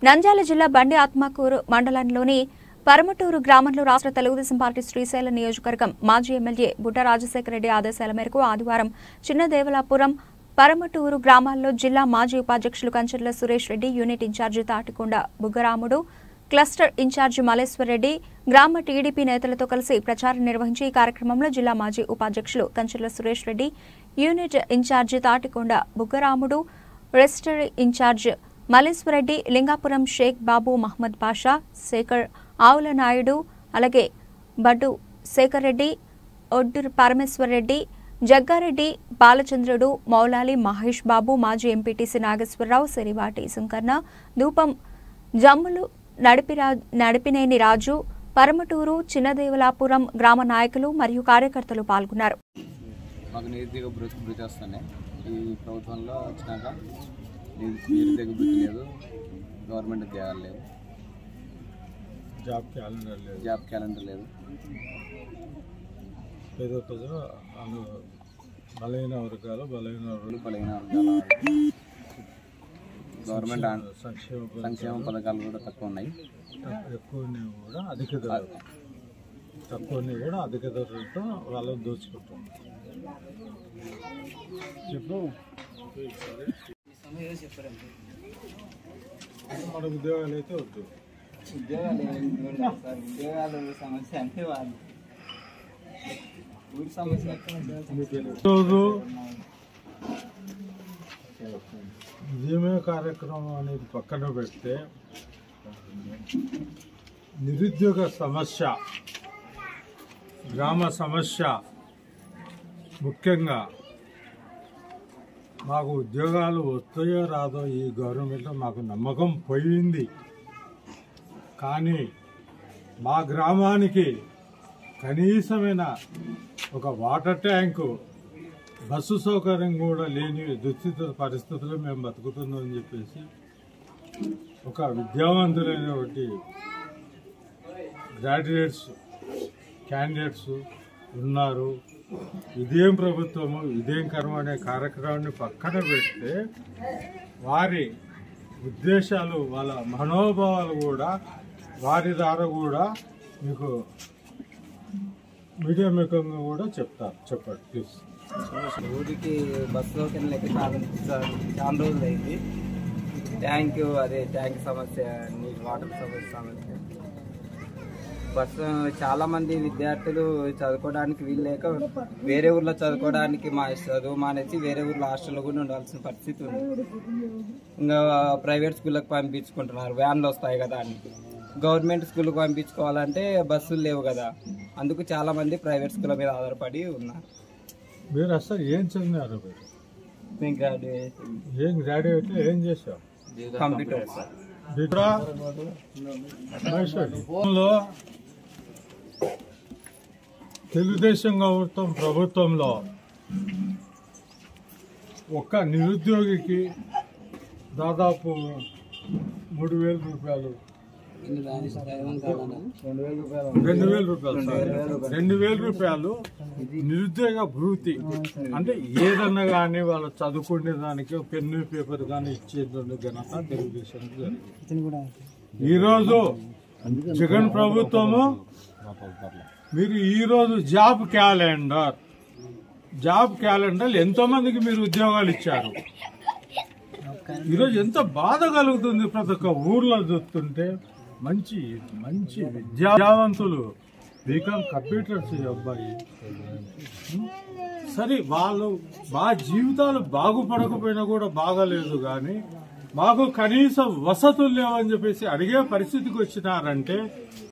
నంద్యాల జిల్లా బండి ఆత్మకూరు మండలంలోని పరమటూరు గ్రామంలో రాష్ట్ర తెలుగుదేశం పార్టీ శ్రీశైలం నియోజకవర్గం మాజీ ఎమ్మెల్యే బుట్ట రాజశేఖర రెడ్డి ఆదేశాల మేరకు ఆదివారం చిన్నదేవలాపురం పరమటూరు గ్రామాల్లో జిల్లా మాజీ ఉపాధ్యక్షులు Kancharla Suresh Reddy unit incharge Tatikonda Buggaramudu cluster incharge Maleshwar Reddy గ్రామ టీడీపీ నేతలతో కలిసి ప్రచారం నిర్వహించి ఈ కార్యక్రమంలో జిల్లా మాజీ ఉపాధ్యక్షులు Kancharla Suresh Reddy unit incharge Tatikonda Buggaramudu register incharge Malleshwarareddy Lingapuram Shaik Babu Mohammed Pasha Shekar Avula Naidu అలాగే బడ్డు శేఖర్ రెడ్డి ఒడ్డూరు పరమేశ్వరరెడ్డి జగ్గారెడ్డి బాలచంద్రుడు మౌలాలి మహేష్ బాబు మాజీ ఎంపీటీసీ నాగేశ్వరరావు సిరివాటి సుంకర్ణ ధూపం జమ్ములు నడిపిరా నడిపినేని రాజు పరమటూరు చిన్నదేవలాపురం గ్రామ నాయకులు మరియు కార్యకర్తలు పాల్గొన్నారు మాకు నిరుద్యోగ భృతి భృతి వస్తున్నాయి ఈ ప్రభుత్వంలో వచ్చినాక ని- నిరుద్యోగ భృతి లేదు గవర్నమెంట్ ఉద్యోగాలు లేవు జాబ్ క్యాలెండర్ లేదు జాబ్ క్యాలెండర్ లేదు ఏదో ప్రజలు అను బలహీన వర్గాలు బలహీన వర్గాలు బలహీన వర్గాల వారికి గవర్నమెంట్ ఆన్- సంక్షేమ పథకాలు సంక్షేమ పథకాలు కూడా తక్కువ ఉన్నాయి ఎక్కువ ఉన్నాయి కూడా అధిక ధర తక్కువ ఉన్నాయి కూడా అధిక ధరలతో వాళ్ళని దోచుకుంటాం చెప్పు మన ఉద్యోగాలు అయితే వద్దు ఉద్యోగాలు ఏమి ఉండవు సార్ ఉద్యోగాలు సమస్య అంటే వాళ్ళు ఊరి సమస్య రోజు ఉద్యమే కార్యక్రమం అనేది పక్కన పెడితే నిరుద్యోగ సమస్య గ్రామ సమస్య ముఖ్యంగా మాకు ఉద్యోగాలు వస్తాయో రాదో ఈ గవర్నమెంట్లో మాకు నమ్మకం పోయింది కానీ మా గ్రామానికి కనీసమైన ఒక వాటర్ ట్యాంకు బస్సు సౌకర్యం కూడా లేని దుస్థిత పరిస్థితుల్లో మేము బతుకుతున్నామని చెప్పేసి ఒక విద్యావంతులైనటువంటి గ్రాడ్యుయేట్స్ క్యాండిడేట్స్ ఉన్నారు ఇదేం ప్రభుత్వము ఇదేం కర్మ అనే కార్యక్రమాన్ని పక్కన పెడితే వారి ఉద్దేశాలు వాళ్ళ మనోభావాలు కూడా వారి ద్వారా కూడా మీకు మీడియా ముఖంగా కూడా చెప్తారు చెప్పండి ప్లీజ్ ఊరికి బస్సు సౌకర్యం లేక చాలా చాలా- చాలా రోజులు అయింది ట్యాంక్ అదే ట్యాంక్ సమస్య నీటి వాటర్ సమస్య సమస్య బస్సు చాలా మంది విద్యార్థులు చదువుకోవడానికి వీలు లేక వేరే ఊర్లో చదువుకోవడానికి మా చదువు మానేసి వేరే ఊర్లో హాస్టల్లో కూడా ఉండాల్సిన పరిస్థితి ఉంది ఇంకా ప్రైవేట్ స్కూళ్ళకి పంపించుకుంటున్నారు వ్యాన్లు వస్తాయి కదా అని గవర్నమెంట్ స్కూల్కి పంపించుకోవాలంటే బస్సులు లేవు కదా అందుకు చాలా మంది ప్రైవేట్ స్కూళ్ళ మీద ఆధారపడి ఉన్నారు మీరు అసలు ఏం చదివినారు మీరు మేము గ్రాడ్యుయేట్ ఏం గ్రాడ్యుయేట్ ఏం చేశావు కంప్యూటర్ ఇక్కడ మహేశ్వరి. లో తెలుగుదేశం ప్రభుత్వం ప్రభుత్వంలో ఒక్క నిరుద్యోగికి దాదాపు మూడు వేల రూపాయలు రెండు వేల రూపాయలు సారీ. రెండు వేల రూపాయలు నిరుద్యోగ భృతి అంటే ఏదన్నా కానీ వాళ్ళు చదువుకునే దానికి పెన్ను పేపర్ కానీ ఇచ్చేటువంటి ఘనత తెలుగుదేశం జరిగింది ఈరోజు జగన్ ప్రభుత్వము మీరు ఈరోజు జాబ్ క్యాలెండర్ జాబ్ క్యాలెండర్ ఎంతో మందికి మీరు ఉద్యోగాలు ఇచ్చారు ఈరోజు ఎంత బాధ కలుగుతుంది ప్రతి ఒక్క ఊర్లో చూస్తుంటే మంచి మంచి విద్యావంతులు బీకామ్ కంప్యూటర్స్ ఈ అబ్బాయి ఉం? సరే వాళ్ళు మా జీవితాలు బాగుపడకపోయినా కూడా బాగలేదు కానీ మాకు కనీసం వసతులు లేవని చెప్పేసి అడిగే పరిస్థితికి వచ్చినారంటే